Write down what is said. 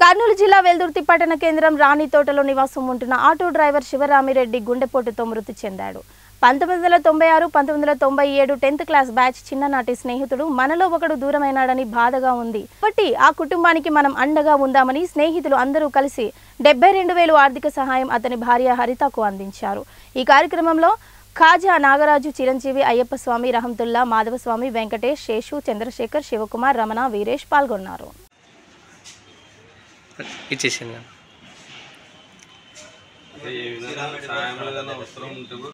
కర్నూలు జిల్లా వెల్దుర్తి పట్టణ కేంద్రం రాణి తోటలో నివాసం ఉంటున్న ఆటో డ్రైవర్ శివరామిరెడ్డి గుండెపోటుతో మృతి చెందాడు పంతొమ్మిది వందల తొంభై ఆరు పంతొమ్మిది వందల తొంభై ఏడు టెన్త్ క్లాస్ బ్యాచ్ చిన్ననాటి స్నేహితుడు మనలో ఒకడు దూరమైనాడని బాధగా ఉంది కాబట్టి ఆ కుటుంబానికి మనం అండగా ఉందామని స్నేహితులు అందరూ కలిసి డెబ్బై రెండు వేలు ఆర్థిక సహాయం అతని భార్య హరితకు అందించారు ఈ కార్యక్రమంలో ఖాజా నాగరాజు చిరంజీవి అయ్యప్ప స్వామి రహంతుల్లా మాధవస్వామి వెంకటేష్ శేషు చంద్రశేఖర్ శివకుమార్ రమణ వీరేష్ పాల్గొన్నారు ఇచ్చేసింది ఏ విధంగా సాయం ఏదైనా అవసరం ఉంటే కూడా